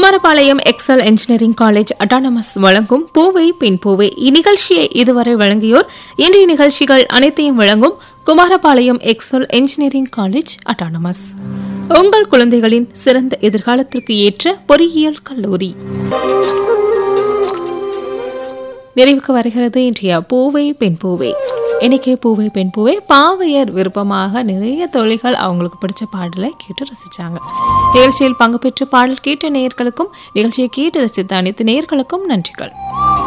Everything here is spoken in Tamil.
Kumarapalayam Excel engineering college autonomous வழங்கும் பூவை பின் பூவை இந்நிகழ்ச்சியை இதுவரை வழங்கியோர் இன்றைய நிகழ்ச்சிகள் அனைத்தையும் வழங்கும் Kumarapalayam Excel engineering college autonomous உங்கள் குழந்தைகளின் சிறந்த எதிர்காலத்திற்கு ஏற்ற பொறியியல் கல்லூரி நிறைவுக்கு வருகிறது இன்றைய பூவை பெண் பூவை இன்னைக்கு பூவை பெண் பூவை பாவையர் விருப்பமாக நிறைய தொழில்கள் அவங்களுக்கு பிடிச்ச பாடலை கேட்டு ரசிச்சாங்க நிகழ்ச்சியில் பங்கு பெற்று பாடல் கேட்ட நேயர்களுக்கும் நிகழ்ச்சியை கேட்டு ரசித்த அனைத்து நேயர்களுக்கும் நன்றிகள்